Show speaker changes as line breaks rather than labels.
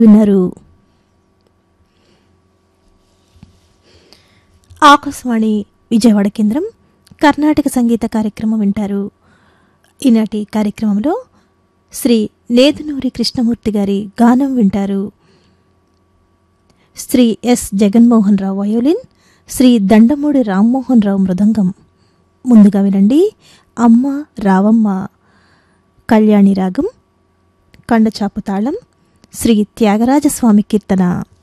విన్నారు ఆకాశవాణి విజయవాడ కేంద్రం కర్ణాటక సంగీత కార్యక్రమం వింటారు ఈనాటి కార్యక్రమంలో శ్రీ నేదునూరి కృష్ణమూర్తి గారి గానం వింటారు శ్రీ ఎస్ జగన్మోహన్ రావు వయోలిన్ శ్రీ దండమూడి రామ్మోహన్ రావు మృదంగం ముందుగా వినండి అమ్మ రావమ్మ కళ్యాణి రాగం కండచాపు తాళం శ్రీ త్యాగరాజస్వామి కీర్తన